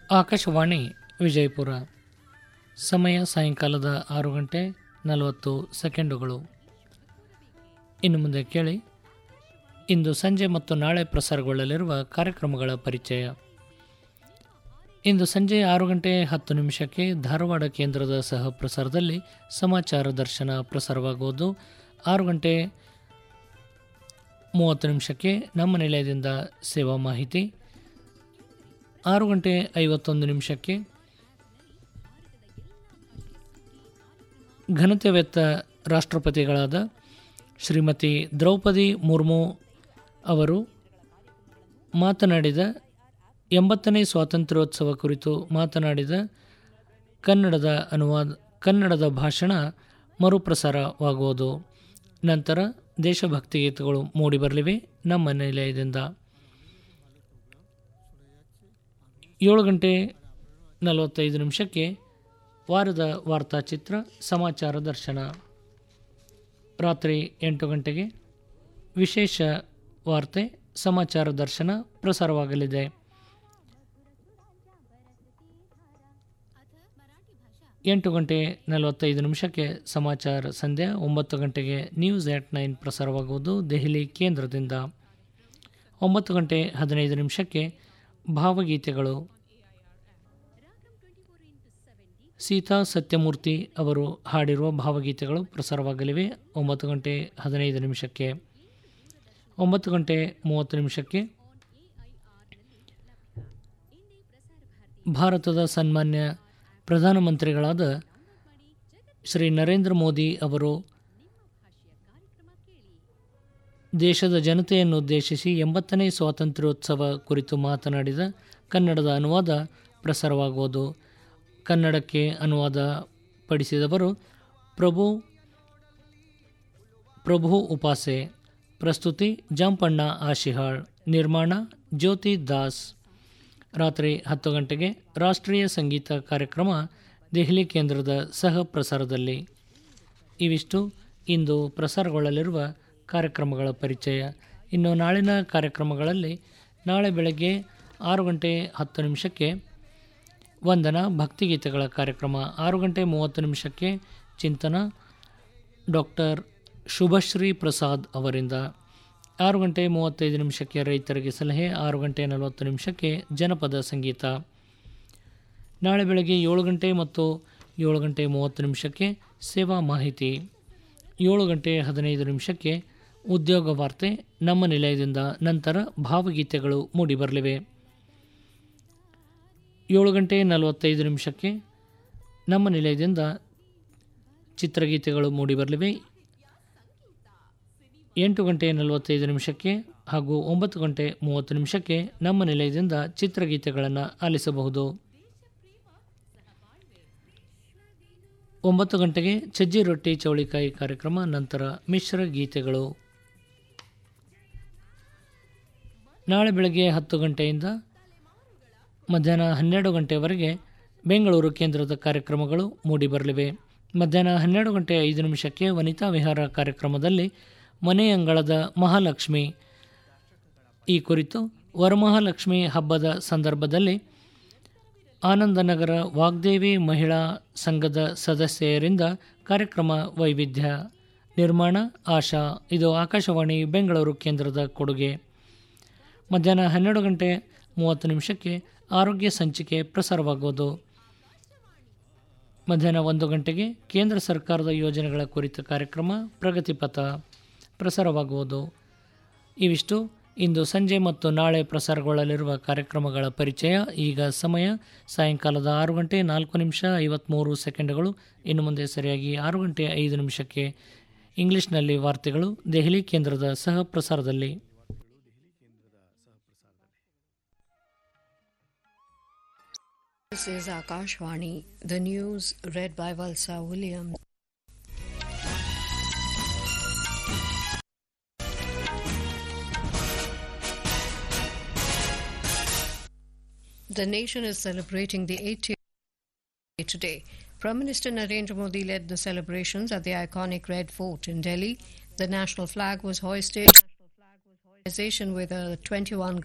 ಆಕಾಶವಾಣಿ ವಿಜಯಪುರ ಸಮಯ ಸಾಯಂಕಾಲದ ಆರು ಗಂಟೆ ನಲವತ್ತು ಸೆಕೆಂಡುಗಳು ಇನ್ನು ಮುಂದೆ ಕೇಳಿ ಇಂದು ಸಂಜೆ ಮತ್ತು ನಾಳೆ ಪ್ರಸಾರಗೊಳ್ಳಲಿರುವ ಕಾರ್ಯಕ್ರಮಗಳ ಪರಿಚಯ ಇಂದು ಸಂಜೆ ಆರು ಗಂಟೆ ಹತ್ತು ನಿಮಿಷಕ್ಕೆ ಧಾರವಾಡ ಕೇಂದ್ರದ ಸಹ ಪ್ರಸಾರದಲ್ಲಿ ಸಮಾಚಾರ ದರ್ಶನ ಪ್ರಸಾರವಾಗುವುದು ಆರು ಗಂಟೆ ಮೂವತ್ತು ನಿಮಿಷಕ್ಕೆ ನಮ್ಮ ನಿಲಯದಿಂದ ಸೇವಾ ಮಾಹಿತಿ ಆರು ಗಂಟೆ ಐವತ್ತೊಂದು ನಿಮಿಷಕ್ಕೆ ಘನತೆವೆತ್ತ ರಾಷ್ಟ್ರಪತಿಗಳಾದ ಶ್ರೀಮತಿ ದ್ರೌಪದಿ ಮುರ್ಮು ಅವರು ಮಾತನಾಡಿದ ಎಂಬತ್ತನೇ ಸ್ವಾತಂತ್ರ್ಯೋತ್ಸವ ಕುರಿತು ಮಾತನಾಡಿದ ಕನ್ನಡದ ಅನುವಾದ ಕನ್ನಡದ ಭಾಷಣ ಮರುಪ್ರಸಾರವಾಗುವುದು ನಂತರ ದೇಶಭಕ್ತಿ ಗೀತೆಗಳು ಮೂಡಿಬರಲಿವೆ ನಮ್ಮ ನಿಲಯದಿಂದ ಏಳು ಗಂಟೆ ನಲವತ್ತೈದು ನಿಮಿಷಕ್ಕೆ ವಾರದ ವಾರ್ತಾಚಿತ್ರ ಸಮಾಚಾರ ದರ್ಶನ ರಾತ್ರಿ ಎಂಟು ಗಂಟೆಗೆ ವಿಶೇಷ ವಾರ್ತೆ ಸಮಾಚಾರ ದರ್ಶನ ಪ್ರಸಾರವಾಗಲಿದೆ ಎಂಟು ಗಂಟೆ ನಲವತ್ತೈದು ನಿಮಿಷಕ್ಕೆ ಸಮಾಚಾರ ಸಂಧ್ಯಾ ಒಂಬತ್ತು ಗಂಟೆಗೆ ನ್ಯೂಸ್ ಏಟ್ ನೈನ್ ಪ್ರಸಾರವಾಗುವುದು ದೆಹಲಿ ಕೇಂದ್ರದಿಂದ ಒಂಬತ್ತು ಗಂಟೆ ಹದಿನೈದು ನಿಮಿಷಕ್ಕೆ ಭಾವಗೀತೆಗಳು ಸೀತಾ ಸತ್ಯಮೂರ್ತಿ ಅವರು ಹಾಡಿರುವ ಭಾವಗೀತೆಗಳು ಪ್ರಸಾರವಾಗಲಿವೆ ಒಂಬತ್ತು ಗಂಟೆ ಹದಿನೈದು ನಿಮಿಷಕ್ಕೆ ಒಂಬತ್ತು ಗಂಟೆ ಮೂವತ್ತು ನಿಮಿಷಕ್ಕೆ ಭಾರತದ ಸನ್ಮಾನ್ಯ ಪ್ರಧಾನಮಂತ್ರಿಗಳಾದ ಶ್ರೀ ನರೇಂದ್ರ ಮೋದಿ ಅವರು ದೇಶದ ಜನತೆಯನ್ನು ಉದ್ದೇಶಿಸಿ ಎಂಬತ್ತನೇ ಸ್ವಾತಂತ್ರ್ಯೋತ್ಸವ ಕುರಿತು ಮಾತನಾಡಿದ ಕನ್ನಡದ ಅನುವಾದ ಪ್ರಸಾರವಾಗುವುದು ಕನ್ನಡಕ್ಕೆ ಅನುವಾದ ಪಡಿಸಿದವರು ಪ್ರಭು ಪ್ರಭು ಉಪಾಸೆ ಪ್ರಸ್ತುತಿ ಜಾಂಪಣ್ಣ ಆಶಿಹಾಳ್ ನಿರ್ಮಾಣ ಜ್ಯೋತಿ ದಾಸ್ ರಾತ್ರಿ ಹತ್ತು ಗಂಟೆಗೆ ರಾಷ್ಟ್ರೀಯ ಸಂಗೀತ ಕಾರ್ಯಕ್ರಮ ದೆಹಲಿ ಕೇಂದ್ರದ ಸಹ ಪ್ರಸಾರದಲ್ಲಿ ಇವಿಷ್ಟು ಇಂದು ಪ್ರಸಾರಗೊಳ್ಳಲಿರುವ ಕಾರ್ಯಕ್ರಮಗಳ ಪರಿಚಯ ಇನ್ನು ನಾಳಿನ ಕಾರ್ಯಕ್ರಮಗಳಲ್ಲಿ ನಾಳೆ ಬೆಳಗ್ಗೆ ಆರು ಗಂಟೆ ಹತ್ತು ನಿಮಿಷಕ್ಕೆ ವಂದನ ಭಕ್ತಿಗೀತೆಗಳ ಕಾರ್ಯಕ್ರಮ ಆರು ಗಂಟೆ ಮೂವತ್ತು ನಿಮಿಷಕ್ಕೆ ಚಿಂತನ ಡಾಕ್ಟರ್ ಶುಭಶ್ರೀ ಪ್ರಸಾದ್ ಅವರಿಂದ ಆರು ಗಂಟೆ ಮೂವತ್ತೈದು ನಿಮಿಷಕ್ಕೆ ರೈತರಿಗೆ ಸಲಹೆ ಆರು ಗಂಟೆ ನಲವತ್ತು ನಿಮಿಷಕ್ಕೆ ಜನಪದ ಸಂಗೀತ ನಾಳೆ ಬೆಳಗ್ಗೆ ಏಳು ಗಂಟೆ ಮತ್ತು ಏಳು ಗಂಟೆ ಮೂವತ್ತು ನಿಮಿಷಕ್ಕೆ ಸೇವಾ ಮಾಹಿತಿ ಏಳು ಗಂಟೆ ಹದಿನೈದು ನಿಮಿಷಕ್ಕೆ ಉದ್ಯೋಗ ವಾರ್ತೆ ನಮ್ಮ ನಿಲಯದಿಂದ ನಂತರ ಭಾವಗೀತೆಗಳು ಮೂಡಿಬರಲಿವೆ ಏಳು ಗಂಟೆ ನಲವತ್ತೈದು ನಿಮಿಷಕ್ಕೆ ನಮ್ಮ ನಿಲಯದಿಂದ ಚಿತ್ರಗೀತೆಗಳು ಮೂಡಿಬರಲಿವೆ ಎಂಟು ಗಂಟೆ ನಲವತ್ತೈದು ನಿಮಿಷಕ್ಕೆ ಹಾಗೂ ಒಂಬತ್ತು ಗಂಟೆ ಮೂವತ್ತು ನಿಮಿಷಕ್ಕೆ ನಮ್ಮ ನಿಲಯದಿಂದ ಚಿತ್ರಗೀತೆಗಳನ್ನು ಆಲಿಸಬಹುದು ಒಂಬತ್ತು ಗಂಟೆಗೆ ಸಜ್ಜಿ ರೊಟ್ಟಿ ಚೌಳಿಕಾಯಿ ಕಾರ್ಯಕ್ರಮ ನಂತರ ಮಿಶ್ರ ಗೀತೆಗಳು ನಾಳೆ ಬೆಳಗ್ಗೆ ಹತ್ತು ಗಂಟೆಯಿಂದ ಮಧ್ಯಾಹ್ನ ಹನ್ನೆರಡು ಗಂಟೆವರೆಗೆ ಬೆಂಗಳೂರು ಕೇಂದ್ರದ ಕಾರ್ಯಕ್ರಮಗಳು ಮೂಡಿಬರಲಿವೆ ಮಧ್ಯಾಹ್ನ ಹನ್ನೆರಡು ಗಂಟೆ ಐದು ನಿಮಿಷಕ್ಕೆ ವನಿತಾ ವಿಹಾರ ಕಾರ್ಯಕ್ರಮದಲ್ಲಿ ಮನೆಯಂಗಳದ ಮಹಾಲಕ್ಷ್ಮಿ ಈ ಕುರಿತು ವರಮಹಾಲಕ್ಷ್ಮಿ ಹಬ್ಬದ ಸಂದರ್ಭದಲ್ಲಿ ಆನಂದನಗರ ವಾಗ್ದೇವಿ ಮಹಿಳಾ ಸಂಘದ ಸದಸ್ಯರಿಂದ ಕಾರ್ಯಕ್ರಮ ವೈವಿಧ್ಯ ನಿರ್ಮಾಣ ಆಶಾ ಇದು ಆಕಾಶವಾಣಿ ಬೆಂಗಳೂರು ಕೇಂದ್ರದ ಕೊಡುಗೆ ಮಧ್ಯಾಹ್ನ ಹನ್ನೆರಡು ಗಂಟೆ ಮೂವತ್ತು ನಿಮಿಷಕ್ಕೆ ಆರೋಗ್ಯ ಸಂಚಿಕೆ ಪ್ರಸಾರವಾಗುವುದು ಮಧ್ಯಾಹ್ನ ಒಂದು ಗಂಟೆಗೆ ಕೇಂದ್ರ ಸರ್ಕಾರದ ಯೋಜನೆಗಳ ಕುರಿತ ಕಾರ್ಯಕ್ರಮ ಪ್ರಗತಿಪಥ ಪ್ರಸಾರವಾಗುವುದು ಇವಿಷ್ಟು ಇಂದು ಸಂಜೆ ಮತ್ತು ನಾಳೆ ಪ್ರಸಾರಗೊಳ್ಳಲಿರುವ ಕಾರ್ಯಕ್ರಮಗಳ ಪರಿಚಯ ಈಗ ಸಮಯ ಸಾಯಂಕಾಲದ ಆರು ಗಂಟೆ ನಾಲ್ಕು ನಿಮಿಷ ಐವತ್ತ್ಮೂರು ಸೆಕೆಂಡ್ಗಳು ಇನ್ನು ಮುಂದೆ ಸರಿಯಾಗಿ ಆರು ಗಂಟೆ ಐದು ನಿಮಿಷಕ್ಕೆ ಇಂಗ್ಲಿಷ್ನಲ್ಲಿ ವಾರ್ತೆಗಳು ದೆಹಲಿ ಕೇಂದ್ರದ ಸಹ ಪ್ರಸಾರದಲ್ಲಿ This is Akashvani, the news read by Valsa Williams. The nation is celebrating the 80th today. Prime Minister Narendra Modi led the celebrations at the iconic Red Fort in Delhi. The national flag was hoisted with a 21